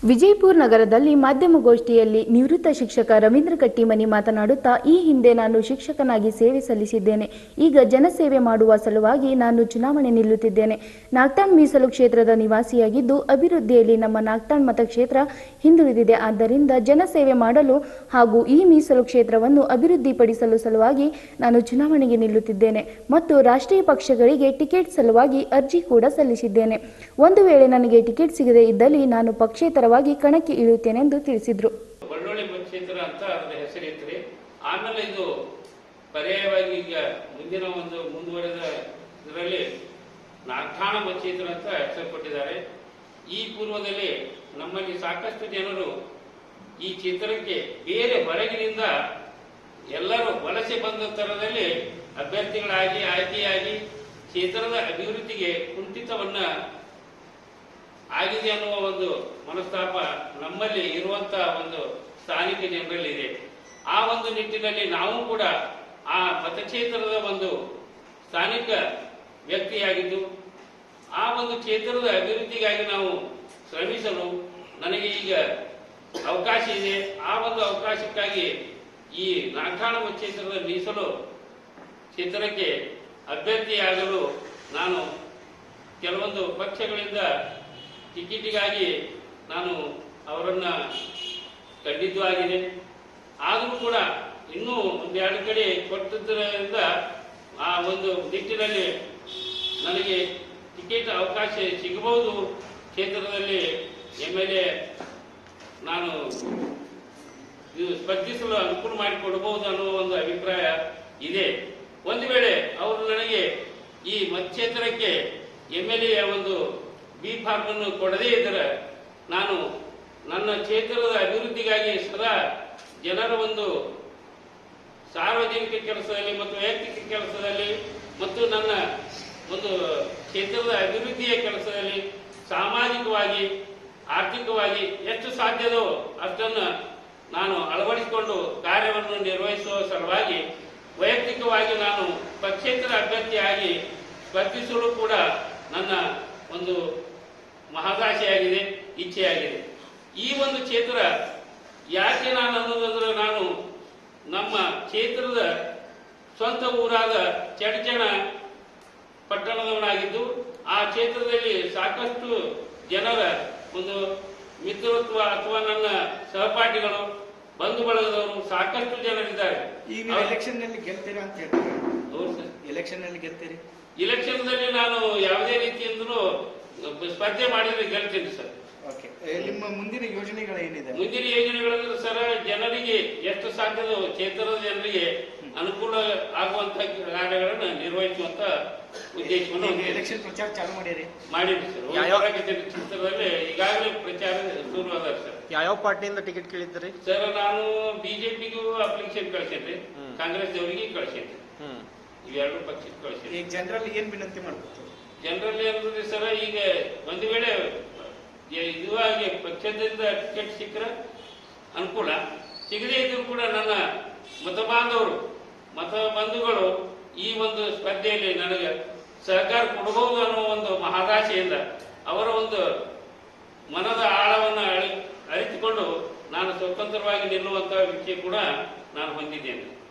ವಿಜಯಪುರ ನಗರದಲ್ಲಿ ಮಾಧ್ಯಮಗೋಷ್ಠಿಯಲ್ಲಿ ನಿವೃತ್ತ ಶಿಕ್ಷಕ ರವೀಂದ್ರ ಕಟ್ಟಿಮನಿ ಮಾತನಾಡುತ್ತಾ ಈ ಹಿಂದೆ ನಾನು ಶಿಕ್ಷಕನಾಗಿ ಸೇವೆ ಸಲ್ಲಿಸಿದ್ದೇನೆ ಈಗ ಜನಸೇವೆ ಮಾಡುವ ಸಲುವಾಗಿ ನಾನು ಚುನಾವಣೆ ನಿಲ್ಲುತ್ತಿದ್ದೇನೆ ನಾಗ್ತಾಣ್ ಮೀಸಲು ಕ್ಷೇತ್ರದ ನಿವಾಸಿಯಾಗಿದ್ದು ಅಭಿವೃದ್ಧಿಯಲ್ಲಿ ನಮ್ಮ ನಾಗ್ತಾಣ್ ಮತಕ್ಷೇತ್ರ ಹಿಂದುಳಿದಿದೆ ಆದ್ದರಿಂದ ಜನಸೇವೆ ಮಾಡಲು ಹಾಗೂ ಈ ಮೀಸಲು ಕ್ಷೇತ್ರವನ್ನು ಅಭಿವೃದ್ಧಿಪಡಿಸಲು ಸಲುವಾಗಿ ನಾನು ಚುನಾವಣೆಗೆ ನಿಲ್ಲುತ್ತಿದ್ದೇನೆ ಮತ್ತು ರಾಷ್ಟ್ರೀಯ ಪಕ್ಷಗಳಿಗೆ ಟಿಕೆಟ್ ಸಲುವಾಗಿ ಅರ್ಜಿ ಕೂಡ ಸಲ್ಲಿಸಿದ್ದೇನೆ ಒಂದು ವೇಳೆ ನನಗೆ ಟಿಕೆಟ್ ಸಿಗದೇ ಇದ್ದಲ್ಲಿ ನಾನು ಪಕ್ಷೇತರವಾಗಿ ಕಣಕ್ಕೆ ಇಳಿಯುತ್ತೇನೆಂದು ತಿಳಿಸಿದರು ಬಳ್ಳೊಳ್ಳಿ ಕ್ಷೇತ್ರ ಅಂತ ಅದರ ಹೆಸರಿತ್ತು ಆಮೇಲೆ ಇದು ಪರ್ಯಾಯವಾಗಿ ಈಗ ಮುಂದಿನ ಒಂದು ಮುಂದುವರೆದ ಇದರಲ್ಲಿ ನಾರ್ಥಾಣ ಕ್ಷೇತ್ರ ಅಂತ ಹೆಸರು ಕೊಟ್ಟಿದ್ದಾರೆ ಈ ಪೂರ್ವದಲ್ಲಿ ನಮ್ಮಲ್ಲಿ ಸಾಕಷ್ಟು ಜನರು ಈ ಚಿತ್ರಕ್ಕೆ ಬೇರೆ ಹೊರಗಿನಿಂದ ಎಲ್ಲರೂ ವಲಸೆ ಬಂದ ತರದಲ್ಲಿ ಅಭ್ಯರ್ಥಿಗಳಾಗಿ ಆಯ್ಕೆಯಾಗಿ ಕ್ಷೇತ್ರದ ಅಭಿವೃದ್ಧಿಗೆ ಕುಂಠಿತವನ್ನ ಆಗಿದೆ ಅನ್ನುವ ಒಂದು ಮನಸ್ತಾಪ ನಮ್ಮಲ್ಲಿ ಇರುವಂತ ಒಂದು ಸ್ಥಾನಿಕ ಜನರಲ್ಲಿ ಇದೆ ಆ ಒಂದು ನಿಟ್ಟಿನಲ್ಲಿ ನಾವು ಕೂಡ ಆ ಮತಕ್ಷೇತ್ರದ ಒಂದು ಸ್ಥಾನಿಕ ವ್ಯಕ್ತಿಯಾಗಿದ್ದು ಆ ಒಂದು ಕ್ಷೇತ್ರದ ಅಭಿವೃದ್ಧಿಗಾಗಿ ನಾವು ಶ್ರಮಿಸಲು ನನಗೆ ಈಗ ಅವಕಾಶ ಇದೆ ಆ ಒಂದು ಅವಕಾಶಕ್ಕಾಗಿ ಈ ನಾಗಾಣ ಕ್ಷೇತ್ರದ ಮೀಸಲು ಕ್ಷೇತ್ರಕ್ಕೆ ಅಭ್ಯರ್ಥಿಯಾಗಲು ನಾನು ಕೆಲವೊಂದು ಪಕ್ಷಗಳಿಂದ ಟಿಕೆಟಿಗಾಗಿ ನಾನು ಅವರನ್ನ ಕಂಡಿದ್ದು ಆಗಿದೆ ಆದರೂ ಕೂಡ ಇನ್ನೂ ಒಂದೆರಡು ಕಡೆ ಕೊಟ್ಟದ್ರಿಂದ ಆ ಒಂದು ನಿಟ್ಟಿನಲ್ಲಿ ನನಗೆ ಟಿಕೆಟ್ ಅವಕಾಶ ಸಿಗಬಹುದು ಕ್ಷೇತ್ರದಲ್ಲಿ ಎಮ್ ಎಲ್ ಎ ನಾನು ಇದು ಸ್ಪರ್ಧಿಸಲು ಅನುಕೂಲ ಮಾಡಿಕೊಡಬಹುದು ಅನ್ನುವ ಒಂದು ಅಭಿಪ್ರಾಯ ಇದೆ ಒಂದು ವೇಳೆ ಅವರು ನನಗೆ ಈ ಮತಕ್ಷೇತ್ರಕ್ಕೆ ಎಮ್ ಎಲ್ ಎ ಒಂದು ಬಿ ಫಾರ್ಮ್ ಅನ್ನು ಕೊಡದೇ ಇದ್ದರೆ ನಾನು ನನ್ನ ಕ್ಷೇತ್ರದ ಅಭಿವೃದ್ಧಿಗಾಗಿ ಸದಾ ಜನರ ಒಂದು ಸಾರ್ವಜನಿಕ ಕೆಲಸದಲ್ಲಿ ಮತ್ತು ವೈಯಕ್ತಿಕ ಕೆಲಸದಲ್ಲಿ ಮತ್ತು ನನ್ನ ಒಂದು ಕ್ಷೇತ್ರದ ಅಭಿವೃದ್ಧಿಯ ಕೆಲಸದಲ್ಲಿ ಸಾಮಾಜಿಕವಾಗಿ ಆರ್ಥಿಕವಾಗಿ ಎಷ್ಟು ಸಾಧ್ಯವೋ ಅಷ್ಟನ್ನು ನಾನು ಅಳವಡಿಸಿಕೊಂಡು ಕಾರ್ಯವನ್ನು ನಿರ್ವಹಿಸುವ ಸಲುವಾಗಿ ವೈಯಕ್ತಿಕವಾಗಿ ನಾನು ಪಕ್ಷೇತರ ಅಭ್ಯರ್ಥಿಯಾಗಿ ಸ್ಪರ್ಧಿಸಲು ಕೂಡ ನನ್ನ ಒಂದು ಮಹದಾಶೆಯಾಗಿದೆ ಇಚ್ಛೆಯಾಗಿದೆ ಈ ಒಂದು ಕ್ಷೇತ್ರ ಯಾಕೆ ನಾನು ಅನ್ನೋದಂದ್ರೆ ನಾನು ನಮ್ಮ ಕ್ಷೇತ್ರದ ಸ್ವಂತ ಊರಾದ ಚಡಚಣ ಪಟ್ಟಣದವನಾಗಿದ್ದು ಆ ಕ್ಷೇತ್ರದಲ್ಲಿ ಸಾಕಷ್ಟು ಜನರ ಒಂದು ಮಿತ್ರತ್ವ ಅಥವಾ ನನ್ನ ಸಹಪಾಠಿಗಳು ಬಂಧು ಬಳಗದವರು ಸಾಕಷ್ಟು ಜನರಿದ್ದಾರೆ ಈಗ ನೀವು ಎಲೆಕ್ಷನ್ ನಲ್ಲಿ ಗೆಲ್ತೀರಾ ಅಂತ ಹೇಳ್ತಾರೆ ಹೌದು ಸರ್. ಎಲೆಕ್ಷನ್ ನಲ್ಲಿ ಗೆಲ್ತೀರಿ ಇಲೆಕ್ಷನ್ದಲ್ಲಿ ನಾನು ಯಾವುದೇ ರೀತಿಯಿಂದಲೂ ಸ್ಪರ್ಧೆ ಮಾಡಿದ್ರೆ ಗೆಲ್ತೀನಿ ಸರ್ ಓಕೆ ನಿಮ್ಮ ಮುಂದಿನ ಯೋಜನೆಗಳೇನಿದೆ ಮುಂದಿನ ಯೋಜನೆಗಳಂದ್ರೆ ಸರ್ ಜನರಿಗೆ ಎಷ್ಟು ಸಾಧ್ಯದೋ ಕ್ಷೇತ್ರದ ಜನರಿಗೆ ಅನುಕೂಲ ಆಗುವಂತ ಕಾರ್ಯಗಳನ್ನು ನಿರ್ವಹಿಸುವಂತ ಉದ್ದೇಶವನ್ನು ಹೊಂದಿದೆ. ಎಲೆಕ್ಷನ್ ಪ್ರಚಾರ ಚಾಲು ಮಾಡಿರಿ ಮಾಡಿದ್ವಿ ಸರ್ ಯಾವ- ಹೋರಾಟ ಕ್ಷೇತ್ರದಲ್ಲಿ ಈಗಾಗಲೇ ಪ್ರಚಾರ ಶುರು ಅದ ಸರ್ ಯಾವ್ಯಾವ ಪಾರ್ಟಿಯಿಂದ ಟಿಕೆಟ್ ಕೇಳಿದ್ರಿ ಸರ್ ನಾನು ಬಿಜೆಪಿಗೂ ಅಪ್ಲಿಕೇಶನ್ ಕಳಿಸಿದ್ರಿ ಹ್ಮ್. ಕಾಂಗ್ರೆಸ್ ಅವರಿಗೆ ಕಳಿಸಿದ್ರಿ ಹ್ಮ್ ಇವೆರಡು ಪಕ್ಷಕ್ಕೆ ಕಳಿಸಿದ್ರಿ ಈಗ ಜನರಲ್ಲಿ ಏನ್ ವಿನಂತಿ ಮಾಡ್ಬೋದು ಜನರಲ್ಲಿ ಅಂದ್ರೆ ಸರ ಈಗ ಒಂದು ವೇಳೆ ಎ- ಇದುವಾಗಿ ಪಕ್ಷದಿಂದ ಟಿಕೆಟ್ ಸಿಕ್ಕರೆ ಅನುಕೂಲ ಸಿಗದೇ ಇದ್ರೂ ಕೂಡ ನನ್ನ ಮತ ಬಾಂಧವರು ಮತ ಬಂಧುಗಳು ಈ ಒಂದು ಸ್ಪರ್ಧೆಯಲ್ಲಿ ನನಗೆ ಸಹಕಾರ ಕೊಡಬಹುದು ಅನ್ನೋ ಒಂದು ಮಹದಾಶೆಯಿಂದ ಅವರ ಒಂದು ಮನದ ಆಳವನ್ನು ಅಳಿ ಅರಿತುಕೊಂಡು ನಾನು ಸ್ವತಂತ್ರವಾಗಿ ನಿಲ್ಲುವಂತ ವಿಷಯ ಕೂಡ ನಾನು ಹೊಂದಿದ್ದೇನೆ